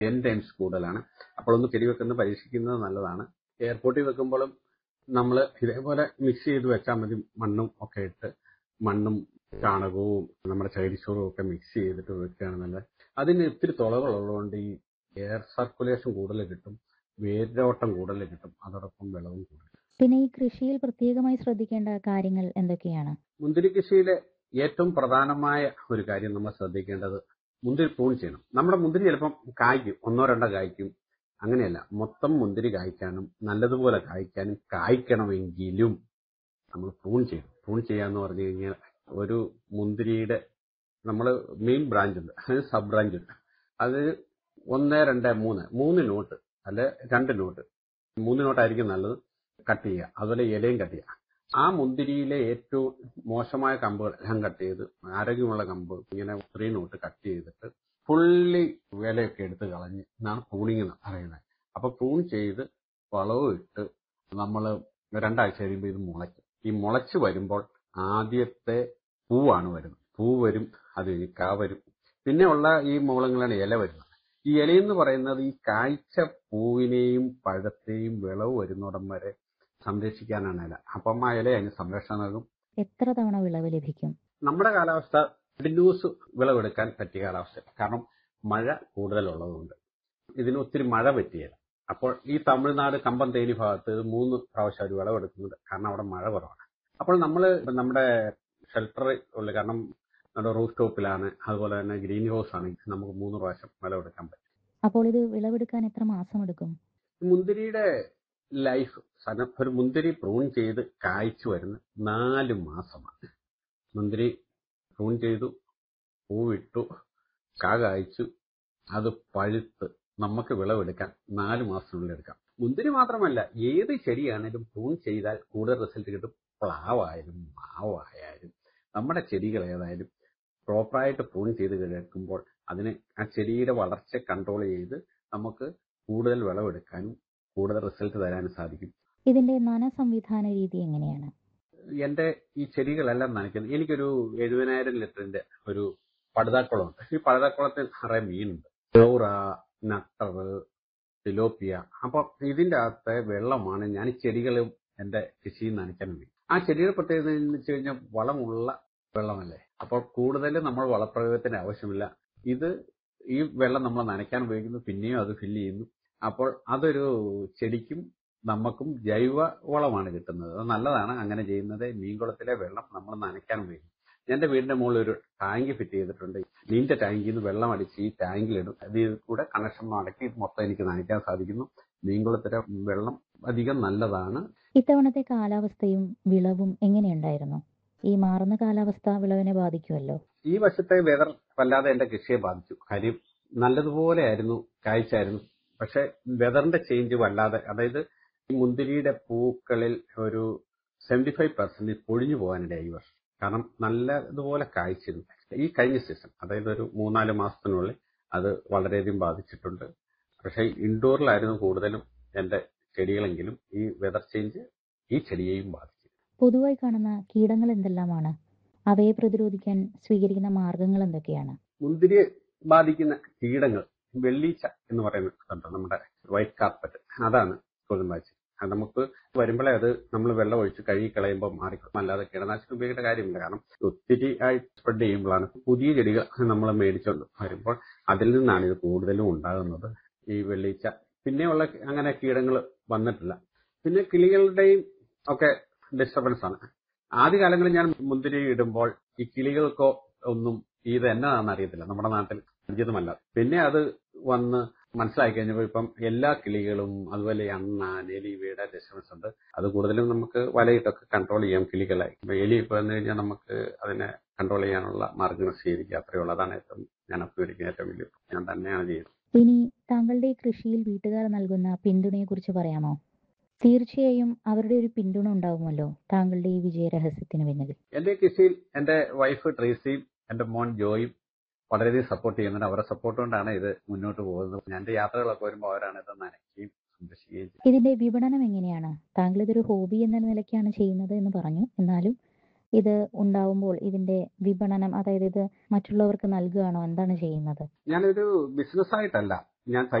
എൻടൈംസ് കൂടുതലാണ് അപ്പോൾ ഒന്ന് ചെടി വെക്കുന്നത് പരീക്ഷിക്കുന്നത് നല്ലതാണ് എയർപോർട്ടിൽ വെക്കുമ്പോഴും നമ്മൾ ഇതേപോലെ മിക്സ് ചെയ്ത് വെച്ചാൽ മതി മണ്ണും ഒക്കെ ഇട്ട് മണ്ണും ചാണകവും നമ്മുടെ ചകിരിച്ചോറും ഒക്കെ മിക്സ് ചെയ്തിട്ട് വെക്കുകയാണ് നല്ലത് അതിന് ഇത്തിരി തുളകളുള്ളതുകൊണ്ട് ഈ എയർ സർക്കുലേഷൻ കൂടുതൽ കിട്ടും വേരോട്ടം കൂടുതൽ കിട്ടും അതോടൊപ്പം വിളവും കൂടുതൽ പിന്നെ ഈ കൃഷിയിൽ പ്രത്യേകമായി ശ്രദ്ധിക്കേണ്ട കാര്യങ്ങൾ എന്തൊക്കെയാണ് മുന്തിരി കൃഷിയിലെ ഏറ്റവും പ്രധാനമായ ഒരു കാര്യം നമ്മൾ ശ്രദ്ധിക്കേണ്ടത് മുന്തിരി പ്രൂൺ ചെയ്യണം നമ്മുടെ മുന്തിരി ചിലപ്പം കായ്ക്കും ഒന്നോ രണ്ടോ കായ്ക്കും അങ്ങനെയല്ല മൊത്തം മുന്തിരി കായ്ക്കാനും നല്ലതുപോലെ കായ്ക്കാനും കായ്ക്കണമെങ്കിലും നമ്മൾ പ്രൂൺ ചെയ്യണം പ്രൂൺ ചെയ്യാന്ന് പറഞ്ഞു കഴിഞ്ഞാൽ ഒരു മുന്തിരിയുടെ നമ്മൾ മെയിൻ ബ്രാഞ്ച് ഉണ്ട് അതിന് സബ് ബ്രാഞ്ച് ഉണ്ട് അത് ഒന്ന് രണ്ട് മൂന്ന് മൂന്ന് നോട്ട് അല്ലെ രണ്ട് നോട്ട് മൂന്ന് നോട്ടായിരിക്കും നല്ലത് കട്ട് ചെയ്യുക അതുപോലെ ഇലയും കട്ട് ചെയ്യുക ആ മുന്തിരിയിലെ ഏറ്റവും മോശമായ കമ്പുകൾ എല്ലാം കട്ട് ചെയ്ത് ആരോഗ്യമുള്ള കമ്പ് ഇങ്ങനെ ത്രീ നോട്ട് കട്ട് ചെയ്തിട്ട് ഫുള്ളി വിലയൊക്കെ എടുത്ത് കളഞ്ഞ് എന്നാണ് പ്രൂണിങ് എന്ന് പറയുന്നത് അപ്പൊ പ്രൂൺ ചെയ്ത് വളവും ഇട്ട് നമ്മൾ രണ്ടാഴ്ച കഴിയുമ്പോൾ ഇത് മുളയ്ക്കും ഈ മുളച്ച് വരുമ്പോൾ ആദ്യത്തെ പൂവാണ് വരുന്നത് പൂ വരും അത് കഴിഞ്ഞ് കാ വരും പിന്നെ ഉള്ള ഈ മുകളങ്ങളാണ് ഇല വരുന്നത് ഈ ഇലയെന്ന് പറയുന്നത് ഈ കായ്ച്ച പൂവിനെയും പഴത്തെയും വിളവ് വരുന്നിടം വരെ സംരക്ഷിക്കാനാണ് ഇല അപ്പം ആ ഇല അതിന് സംരക്ഷണം നൽകും എത്ര തവണ വിളവ് ലഭിക്കും നമ്മുടെ കാലാവസ്ഥ കണ്ടിന്യൂസ് വിളവെടുക്കാൻ പറ്റിയ കാലാവസ്ഥ കാരണം മഴ കൂടുതലുള്ളതുകൊണ്ട് ഇതിന് ഒത്തിരി മഴ പറ്റിയല്ല അപ്പോൾ ഈ തമിഴ്നാട് കമ്പം തേനി ഭാഗത്ത് മൂന്ന് പ്രാവശ്യം അവർ വിളവെടുക്കുന്നുണ്ട് കാരണം അവിടെ മഴ കുറവാണ് അപ്പോൾ നമ്മൾ നമ്മുടെ ഷെൽട്ടർ ഉള്ള കാരണം നമ്മുടെ റൂഫ് ടോപ്പിലാണ് അതുപോലെ തന്നെ ഗ്രീൻ ഹൗസ് ആണെങ്കിൽ നമുക്ക് മൂന്ന് പ്രാവശ്യം വിളവെടുക്കാൻ പറ്റും അപ്പോൾ ഇത് വിളവെടുക്കാൻ എത്ര മാസം എടുക്കും മുന്തിരിയുടെ ലൈഫ് സന ഒരു മുന്തിരി പ്രൂൺ ചെയ്ത് കായ്ച്ചു വരുന്ന നാല് മാസമാണ് മുന്തിരി പ്രൂൺ ചെയ്തു പൂവിട്ടു കാ കായ്ച്ചു അത് പഴുത്ത് നമുക്ക് വിളവെടുക്കാൻ നാല് മാസത്തിനുള്ളിൽ എടുക്കാം മുന്തിരി മാത്രമല്ല ഏത് ചെടിയാണേലും പ്രൂൺ ചെയ്താൽ കൂടുതൽ റിസൾട്ട് കിട്ടും പ്ലാവായാലും മാവായാലും നമ്മുടെ ചെടികൾ ഏതായാലും പ്രോപ്പറായിട്ട് പ്രൂൺ ചെയ്ത് കിടക്കുമ്പോൾ അതിന് ആ ചെടിയുടെ വളർച്ച കൺട്രോൾ ചെയ്ത് നമുക്ക് കൂടുതൽ വിളവെടുക്കാനും കൂടുതൽ റിസൾട്ട് തരാനും സാധിക്കും ഇതിന്റെ നന സംവിധാന രീതി എങ്ങനെയാണ് എന്റെ ഈ ചെടികളെല്ലാം നനയ്ക്കുന്നത് എനിക്കൊരു എഴുപതിനായിരം ലിറ്ററിന്റെ ഒരു പടുതാക്കുളമുണ്ട് ഈ പടുതാക്കുളത്തിൽ നിറയെ മീനുണ്ട് ചോറ നട്ടർ തിലോപ്പിയ അപ്പൊ ഇതിന്റെ അകത്തെ വെള്ളമാണ് ഞാൻ ഈ ചെടികളും എന്റെ കൃഷിയിൽ നനയ്ക്കാൻ വേണ്ടി ആ ചെടിയുടെ പ്രത്യേകത എന്ന് വെച്ച് കഴിഞ്ഞാൽ വളമുള്ള വെള്ളമല്ലേ അപ്പോൾ കൂടുതൽ നമ്മൾ വളപ്രയോഗത്തിന് ആവശ്യമില്ല ഇത് ഈ വെള്ളം നമ്മൾ നനയ്ക്കാൻ ഉപയോഗിക്കുന്നു പിന്നെയും അത് ഫില്ല് ചെയ്യുന്നു അപ്പോൾ അതൊരു ചെടിക്കും നമുക്കും ജൈവ വളമാണ് കിട്ടുന്നത് അത് നല്ലതാണ് അങ്ങനെ ചെയ്യുന്നത് മീൻകുളത്തിലെ വെള്ളം നമ്മൾ നനയ്ക്കാൻ ഉപയോഗിക്കും എന്റെ വീടിന്റെ മുകളിൽ ഒരു ടാങ്ക് ഫിറ്റ് ചെയ്തിട്ടുണ്ട് നീണ്ട ടാങ്കിൽ നിന്ന് വെള്ളം അടിച്ച് ഈ ടാങ്കിലിടും അതിൽ കൂടെ കണക്ഷൻ അടക്കി ഇത് മൊത്തം എനിക്ക് നനയ്ക്കാൻ സാധിക്കുന്നു മീൻകുളത്തിലെ വെള്ളം അധികം നല്ലതാണ് ഇത്തവണത്തെ കാലാവസ്ഥയും വിളവും എങ്ങനെയുണ്ടായിരുന്നു ഈ മാറുന്ന കാലാവസ്ഥ വിളവിനെ ബാധിക്കുമല്ലോ ഈ വർഷത്തെ വെതർ വല്ലാതെ എന്റെ കൃഷിയെ ബാധിച്ചു കാര്യം നല്ലതുപോലെ ആയിരുന്നു കായ്ച്ചായിരുന്നു പക്ഷെ വെതറിന്റെ ചേഞ്ച് വല്ലാതെ അതായത് ഈ മുന്തിരിയുടെ പൂക്കളിൽ ഒരു സെവന്റി ഫൈവ് പെർസെന്റ് പൊഴിഞ്ഞു പോകാനിടയായി ഈ വർഷം കാരണം നല്ലതുപോലെ കായ്ച്ചിരുന്നു ഈ കഴിഞ്ഞ സീസൺ അതായത് ഒരു മൂന്നാല് മാസത്തിനുള്ളിൽ അത് വളരെയധികം ബാധിച്ചിട്ടുണ്ട് പക്ഷേ ഇൻഡോറിലായിരുന്നു കൂടുതലും എന്റെ ചെടികളെങ്കിലും ഈ വെതർ ചേഞ്ച് ഈ ചെടിയെയും ബാധിച്ചു പൊതുവായി കാണുന്ന കീടങ്ങൾ എന്തെല്ലാമാണ് അവയെ പ്രതിരോധിക്കാൻ സ്വീകരിക്കുന്ന മാർഗങ്ങൾ എന്തൊക്കെയാണ് മുന്തിരിയെ ബാധിക്കുന്ന കീടങ്ങൾ വെള്ളീച്ച എന്ന് പറയുന്നുണ്ട് നമ്മുടെ വൈറ്റ് കാർപ്പറ്റ് അതാണ് കൊതുമ്പാച്ചി അത് നമുക്ക് വരുമ്പോഴേ അത് നമ്മൾ വെള്ളം ഒഴിച്ച് കഴുകി കളയുമ്പോൾ മാറിക്കും അല്ലാതെ കീടനാശിനി ഉപയോഗിക്കേണ്ട കാര്യമില്ല കാരണം ഒത്തിരി ആയി സ്പ്രെഡ് ചെയ്യുമ്പോഴാണ് പുതിയ ചെടികൾ നമ്മൾ മേടിച്ചുകൊണ്ട് വരുമ്പോൾ അതിൽ നിന്നാണ് ഇത് കൂടുതലും ഉണ്ടാകുന്നത് ഈ വെള്ളീച്ച പിന്നെയുള്ള അങ്ങനെ കീടങ്ങൾ വന്നിട്ടില്ല പിന്നെ കിളികളുടെയും ഒക്കെ ഡിസ്റ്റർബൻസ് ആണ് ആദ്യകാലങ്ങളിൽ ഞാൻ മുന്തിരി ഇടുമ്പോൾ ഈ കിളികൾക്കോ ഒന്നും ഇത് എന്നതാണെന്ന് അറിയത്തില്ല നമ്മുടെ നാട്ടിൽ പരിചിതമല്ല പിന്നെ അത് വന്ന് മനസ്സിലാക്കി കഴിഞ്ഞപ്പോൾ ഇപ്പം എല്ലാ കിളികളും അതുപോലെ അണ്ണാൻ എലി ഇവയുടെ ഡിസ്റ്റർബൻസ് ഉണ്ട് അത് കൂടുതലും നമുക്ക് വലയിട്ടൊക്കെ കൺട്രോൾ ചെയ്യാം കിളികളെ ഇപ്പൊ എലി ഇപ്പൊ വന്നു കഴിഞ്ഞാൽ നമുക്ക് അതിനെ കൺട്രോൾ ചെയ്യാനുള്ള മാർഗങ്ങൾ സ്വീകരിക്കുക അത്രയേ ഉള്ളൂ അതാണ് ഏറ്റവും ഞാൻ അഭിമുഖിക്കുന്ന ഏറ്റവും വലിയ ഞാൻ തന്നെയാണ് ചെയ്യുന്നത് ഇനി താങ്കളുടെ ഈ കൃഷിയിൽ വീട്ടുകാർ നൽകുന്ന പിന്തുണയെ കുറിച്ച് പറയാമോ തീർച്ചയായും അവരുടെ ഒരു പിന്തുണ ഉണ്ടാവുമല്ലോ താങ്കളുടെ ഈ വിജയ രഹസ്യത്തിന് പിന്നിൽ എന്റെ കൃഷിയിൽ എന്റെ വൈഫ് ട്രേസിയും എന്റെ മോൻ ജോയും വളരെയധികം സപ്പോർട്ട് ചെയ്യുന്നുണ്ട് അവരുടെ സപ്പോർട്ട് കൊണ്ടാണ് ഇത് മുന്നോട്ട് പോകുന്നത് ഞാൻ എന്റെ യാത്രകളൊക്കെ വരുമ്പോൾ അവരാണ് ഇത് നനയ്ക്കുകയും സംരക്ഷിക്കുകയും ചെയ്യുന്നത് ഇതിന്റെ വിപണനം എങ്ങനെയാണ് താങ്കൾ ഇതൊരു ഹോബി എന്ന നിലയ്ക്കാണ് ചെയ്യുന്നത് എന്ന് പറഞ്ഞു എന്നാലും ഇത് ഉണ്ടാവുമ്പോൾ ഇതിന്റെ വിപണനം അതായത് ഇത് മറ്റുള്ളവർക്ക് നൽകുകയാണോ എന്താണ് ചെയ്യുന്നത് ഞാനൊരു ബിസിനസ് ആയിട്ടല്ല ഞാൻ